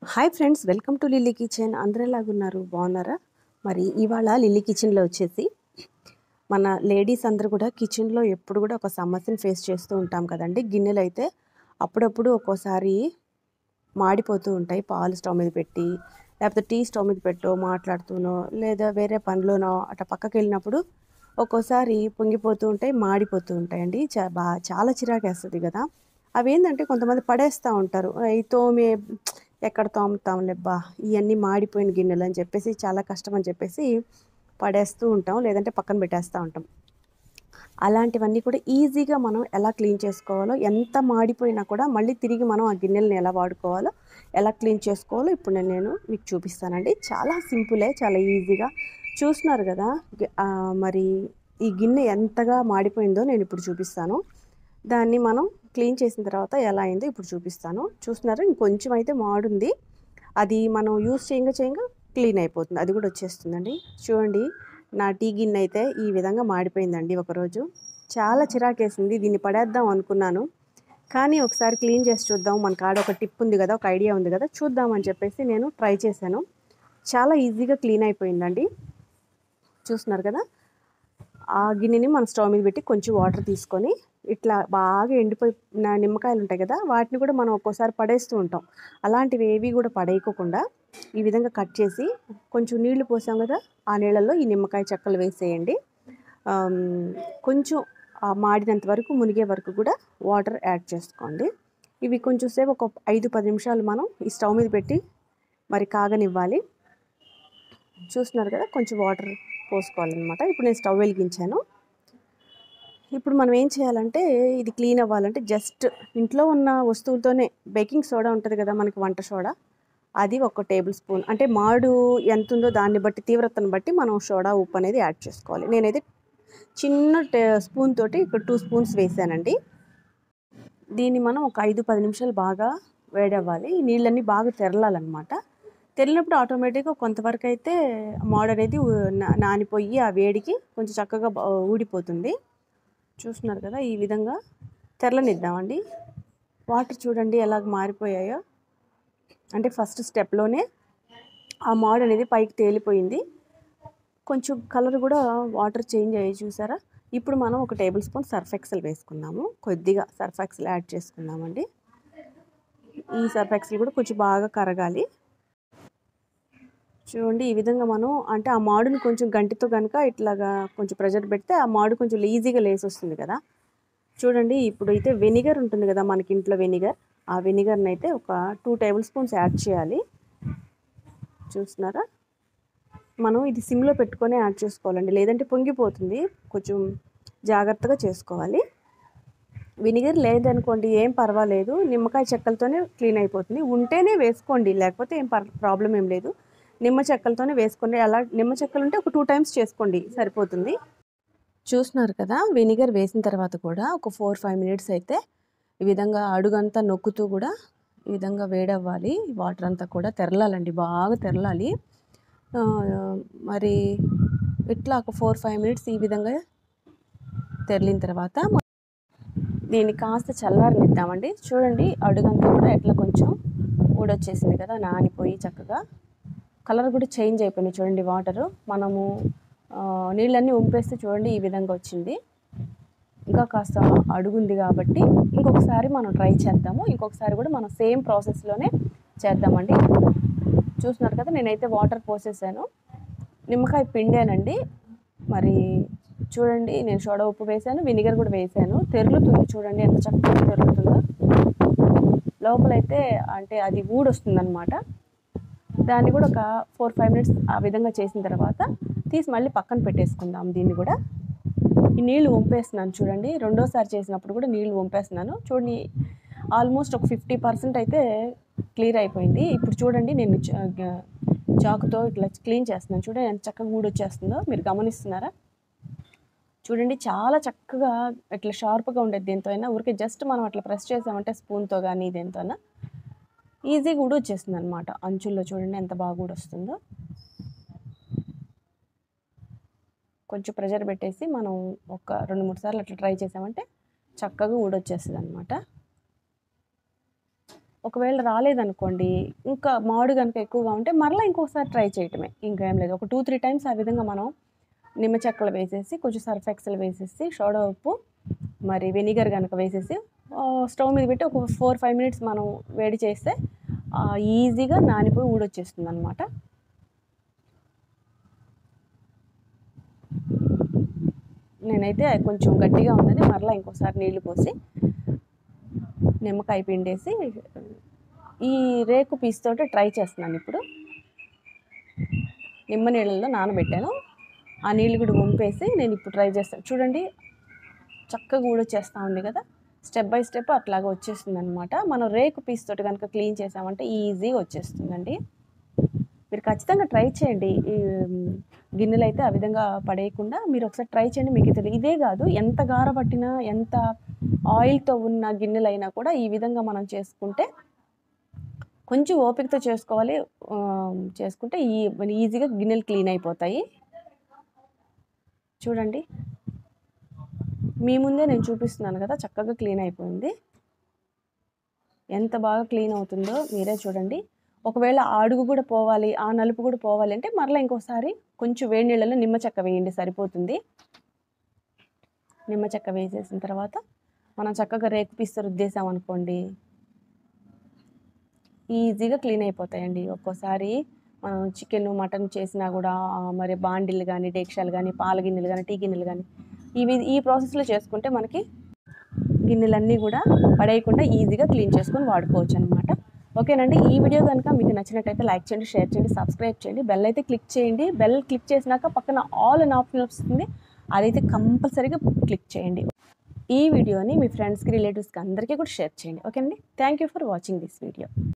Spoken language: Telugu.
hi friends welcome to Lilly kitchen అందరూ ఎలాగున్నారు బాగున్నారా మరి ఇవాళ లిల్లీ కిచెన్లో వచ్చేసి మన లేడీస్ అందరూ కూడా కిచెన్లో ఎప్పుడు కూడా ఒక సమస్యను ఫేస్ చేస్తూ ఉంటాం కదండి గిన్నెలు అయితే అప్పుడప్పుడు ఒక్కోసారి మాడిపోతూ ఉంటాయి పాలు స్టవ్ మీద పెట్టి లేకపోతే టీ స్టవ్ మీద పెట్టో మాట్లాడుతూనో లేదా వేరే పనిలోనో అట్లా పక్కకి వెళ్ళినప్పుడు ఒక్కోసారి పొంగిపోతూ ఉంటాయి మాడిపోతూ ఉంటాయండి చా బా చాలా చిరాకు వేస్తుంది కదా అవి ఏంటంటే కొంతమంది పడేస్తూ ఉంటారు అవి తోమే ఎక్కడ తోముతాం లేబ్బా ఇవన్నీ మాడిపోయిన గిన్నెలు అని చెప్పేసి చాలా కష్టం అని చెప్పేసి పడేస్తూ ఉంటాం లేదంటే పక్కన పెట్టేస్తూ ఉంటాం అలాంటివన్నీ కూడా ఈజీగా మనం ఎలా క్లీన్ చేసుకోవాలో ఎంత మాడిపోయినా కూడా మళ్ళీ తిరిగి మనం ఆ గిన్నెలను ఎలా వాడుకోవాలో ఎలా క్లీన్ చేసుకోవాలో ఇప్పుడు నేను నేను మీకు చూపిస్తానండి చాలా సింపులే చాలా ఈజీగా చూస్తున్నారు కదా గి- ఆ, మరి ఈ గిన్నె ఎంతగా మాడిపోయిందో నేను ఇప్పుడు చూపిస్తాను దాన్ని మనం క్లీన్ చేసిన తర్వాత ఎలా అయిందో ఇప్పుడు చూపిస్తాను చూస్తున్నారు ఇంకొంచెం అయితే మాడుంది అది మనం యూస్ చేయంగా చేయంగా క్లీన్ అయిపోతుంది అది కూడా వచ్చేస్తుందండి చూడండి నా టీ గిన్నె అయితే ఈ విధంగా మాడిపోయిందండి ఒకరోజు చాలా చిరాకేసింది దీన్ని పడేద్దాం అనుకున్నాను కానీ ఒకసారి క్లీన్ చేసి చూద్దాం మన కాడ ఒక టిప్ ఉంది కదా ఒక ఐడియా ఉంది కదా చూద్దాం అని చెప్పేసి నేను ట్రై చేశాను చాలా ఈజీగా క్లీన్ అయిపోయిందండి చూస్తున్నారు కదా ఆ గిన్నెని మన స్టవ్ మీద పెట్టి కొంచెం వాటర్ తీసుకొని ఇట్లా బాగా ఎండిపోయి నా నిమ్మకాయలు ఉంటాయి కదా వాటిని కూడా మనం ఒక్కోసారి పడేస్తూ ఉంటాం అలాంటివి ఏవి కూడా పడేయకోకుండా ఈ విధంగా కట్ చేసి కొంచెం నీళ్లు పోసాం కదా ఆ నీళ్ళల్లో ఈ నిమ్మకాయ చెక్కలు వేసేయండి ఆమ్, కొంచెం ఆ మాడినంత వరకు మునిగే వరకు కూడా వాటర్ యాడ్ చేసుకోండి ఇవి కొంచెం సేపు ఒక ఐదు పది నిమిషాలు మనం ఈ స్టవ్ మీద పెట్టి మరి కాగనివ్వాలి చూస్తున్నారు కదా కొంచెం వాటర్ పోసుకోవాలన్నమాట ఇప్పుడు నేను స్టవ్ వెలిగించాను ఇప్పుడు మనం ఏం చేయాలంటే ఇది క్లీన్ అవ్వాలంటే జస్ట్ ఇంట్లో ఉన్న వస్తువులతోనే బేకింగ్ సోడా ఉంటుంది కదా మనకి వంట సోడా అది ఒక టేబుల్ స్పూన్ అంటే మాడు ఎంత ఉందో దాన్ని బట్టి తీవ్రతను బట్టి మనం సోడా ఉప్పు అనేది యాడ్ చేసుకోవాలి నేనైతే చిన్న టే స్పూన్ తోటి ఇక్కడ టూ స్పూన్స్ వేసానండి దీన్ని మనం ఒక ఐదు పది నిమిషాలు బాగా వేడవ్వాలి ఈ నీళ్ళన్నీ బాగా తెరలాలన్నమాట తెరిలినప్పుడు ఆటోమేటిక్గా కొంతవరకు అయితే మాడ్ అనేది ఊ- నా- నానిపోయి ఆ వేడికి కొంచెం చక్కగా బా- ఊడిపోతుంది చూస్తున్నారు కదా ఈ విధంగా తెరలనిద్దామండి వాటర్ చూడండి ఎలాగ మారిపోయాయో అంటే ఫస్ట్ స్టెప్లోనే ఆ మాడ్ అనేది పైకి తేలిపోయింది కొంచెం కలర్ కూడా వాటర్ చేంజ్ అయ్యి చూసారా ఇప్పుడు మనం ఒక టేబుల్ స్పూన్ సర్ఫ్ ఎక్సెల్ వేసుకున్నాము కొద్దిగా సర్ఫ్ ఎక్సెల్ యాడ్ చేసుకున్నామండి ఈ సర్ఫ్ ఎక్సెల్ కూడా కొంచెం బాగా కరగాలి చూడండి ఈ విధంగా మనం అంటే ఆ మాడుని కొంచెం గంటితో కనుక ఇట్లాగా కొంచెం ప్రెజర్ పెడితే ఆ మాడు కొంచెం ఈజీగా లేసి వస్తుంది కదా చూడండి ఇప్పుడు అయితే వెనిగర్ ఉంటుంది కదా మనకి ఇంట్లో వెనిగర్ ఆ వెనిగర్ని అయితే ఒక టూ టేబుల్ స్పూన్స్ యాడ్ చేయాలి చూస్తున్నారా మనం ఇది సిమ్లో పెట్టుకొని యాడ్ చేసుకోవాలండి లేదంటే పొంగిపోతుంది కొంచెం జాగ్రత్తగా చేసుకోవాలి వినిగర్ లేదనుకోండి ఏం పర్వాలేదు నిమ్మకాయ చెక్కలతోనే క్లీన్ అయిపోతుంది ఉంటేనే వేసుకోండి లేకపోతే ఏం పర్ ప్రాబ్లం ఏం లేదు నిమ్మ చెక్కలతోనే వేసుకోండి అలా నిమ్మ చెక్కలు ఉంటే ఒక టూ టైమ్స్ చేసుకోండి సరిపోతుంది చూస్తున్నారు కదా వెనిగర్ వేసిన తర్వాత కూడా ఒక ఫోర్ ఫైవ్ మినిట్స్ అయితే ఈ విధంగా అడుగంతా నొక్కుతూ కూడా ఈ విధంగా వేడవ్వాలి వాటర్ అంతా కూడా తెరలాలండి బాగా తెరలాలి ఆ, మరి ఇట్లా ఒక ఫోర్ ఫైవ్ మినిట్స్ ఈ విధంగా తెరిలిన తర్వాత మ- దీన్ని కాస్త చల్లారనిద్దామండి చూడండి అడుగంతా కూడా ఎట్లా కొంచెం ఊడొచ్చేసింది కదా నానిపోయి చక్కగా కలర్ కూడా చేంజ్ అయిపోయినాయి చూడండి వాటరు మనము ఆ, నీళ్ళన్నీ ఉంపేస్తే చూడండి ఈ విధంగా వచ్చింది ఇంకా కాస్త అడుగుంది కాబట్టి ఇంకొకసారి మనం ట్రై చేద్దాము ఇంకొకసారి కూడా మనం సేమ్ ప్రాసెస్లోనే చేద్దామండి చూస్తున్నారు కదా నేనైతే వాటర్ పోసేసాను నిమ్మకాయ పిండానండి మరి చూడండి నేను సోడా ఉప్పు వేసాను వినిగర్ కూడా వేసాను తెరులుతుంది చూడండి ఎంత చక్కగా తెరులుతుందో లోపలైతే అంటే అది ఊడొస్తుంది అనమాట దాన్ని కూడా ఒక ఫోర్ ఫైవ్ మినిట్స్ ఆ విధంగా చేసిన తర్వాత తీసి మళ్ళీ పక్కన పెట్టేసుకుందాం దీన్ని కూడా ఈ నీళ్లు వంపేస్తున్నాను చూడండి రెండోసారి చేసినప్పుడు కూడా నీళ్లు వంపేస్తున్నాను చూడండి ఆల్మోస్ట్ ఒక ఫిఫ్టీ పర్సెంట్ అయితే క్లియర్ అయిపోయింది ఇప్పుడు చూడండి నేను చా- గ- చాకుతో ఇట్లా క్లీన్ చేస్తున్నాను చూడండి ఎంత చక్కగా ఊడొచ్చేస్తుందో మీరు గమనిస్తున్నారా చూడండి చాలా చక్కగా ఇట్లా షార్ప్గా ఉండేది దేంతో అయినా ఊరికే జస్ట్ మనం అట్లా ప్రెస్ చేసామంటే స్పూన్తో కానీ దేంతో అయినా ఈజీగా కూడా వచ్చేస్తుంది అనమాట అంచుల్లో చూడండి ఎంత బాగా కూడా వస్తుందో కొంచెం ప్రెషర్ పెట్టేసి మనం ఒక రెండు మూడు సార్లు అట్లా ట్రై చేసామంటే చక్కగా ఊడొచ్చేస్తుంది అనమాట ఒకవేళ రాలేదనుకోండి ఇంకా మాడు కనుక ఎక్కువగా ఉంటే మరలా ఇంకొకసారి ట్రై చేయటమే ఇంకా ఏం లేదు ఒక టూ త్రీ టైమ్స్ ఆ విధంగా మనం నిమ్మ చెక్కలు వేసేసి కొంచెం సర్ఫ్ ఎక్సెల్ వేసేసి సోడా ఉప్పు మరి వెనిగర్ కనుక వేసేసి ఆ, స్టవ్ మీద పెట్టి ఒక ఫోర్ ఫైవ్ మినిట్స్ మనం వేడి చేస్తే ఆ, ఈజీగా నానిపోయి ఊడొచ్చేస్తుంది అనమాట నేనైతే కొంచెం గట్టిగా ఉన్నది మరలా ఇంకోసారి నీళ్లు పోసి నిమ్మకాయ పిండేసి ఈ రేకు పీస్ తోటి ట్రై చేస్తున్నాను ఇప్పుడు నిమ్మ నీళ్ళల్లో నానబెట్టాను ఆ నీళ్ళు కూడా వంపేసి నేను ఇప్పుడు ట్రై చేస్తాను చూడండి చక్కగా ఊడొచ్చేస్తూ ఉంది కదా స్టెప్ బై స్టెప్ అట్లాగా వచ్చేస్తుంది అనమాట మనం రేకు పీస్ తోటి కనుక క్లీన్ చేసామంటే ఈజీగా వచ్చేస్తుందండి మీరు ఖచ్చితంగా ట్రై చేయండి ఈ మ్, గిన్నెలు అయితే ఆ విధంగా పడేయకుండా మీరు ఒకసారి ట్రై చేయండి మీకు తెలియదు ఇదే కాదు ఎంత గార పట్టినా ఎంత ఆయిల్తో ఉన్న గిన్నెలైనా కూడా ఈ విధంగా మనం చేసుకుంటే కొంచెం ఓపికతో చేసుకోవాలి ఆ, చేసుకుంటే ఈ ఈజీగా గిన్నెలు క్లీన్ అయిపోతాయి చూడండి మీ ముందే నేను చూపిస్తున్నాను కదా చక్కగా క్లీన్ అయిపోయింది ఎంత బాగా క్లీన్ అవుతుందో మీరే చూడండి ఒకవేళ ఆ అడుగు కూడా పోవాలి ఆ నలుపు కూడా పోవాలి అంటే మరలా ఇంకోసారి కొంచెం వేడి నీళ్ళలో నిమ్మ చెక్క వేయండి సరిపోతుంది నిమ్మ చెక్క వేసేసిన తర్వాత మనం చక్కగా రేకు పీస్తూ రుద్దేసాం అనుకోండి ఈజీగా క్లీన్ అయిపోతాయండి ఒక్కోసారి మనం చికెన్ మటన్ చేసినా కూడా ఆ, మరి బాండిల్ కానీ డేక్షాలు కానీ పాల గిన్నెలు కానీ టీ గిన్నెలు కానీ ఇవి ఈ ప్రాసెస్లో చేసుకుంటే మనకి గిన్నెలన్నీ కూడా పడేయకుండా ఈజీగా క్లీన్ చేసుకొని వాడుకోవచ్చు అనమాట ఓకేనండి ఈ వీడియో కనుక మీకు నచ్చినట్టయితే లైక్ చేయండి షేర్ చేయండి సబ్స్క్రైబ్ చేయండి బెల్ అయితే క్లిక్ చేయండి బెల్ క్లిక్ చేసినాక పక్కన ఆల్ అని ఆప్షన్ వస్తుంది అదైతే కంపల్సరీగా క్లిక్ చేయండి ఈ వీడియోని మీ ఫ్రెండ్స్కి రిలేటివ్స్కి అందరికీ కూడా షేర్ చేయండి ఓకేనండి thank you for watching this video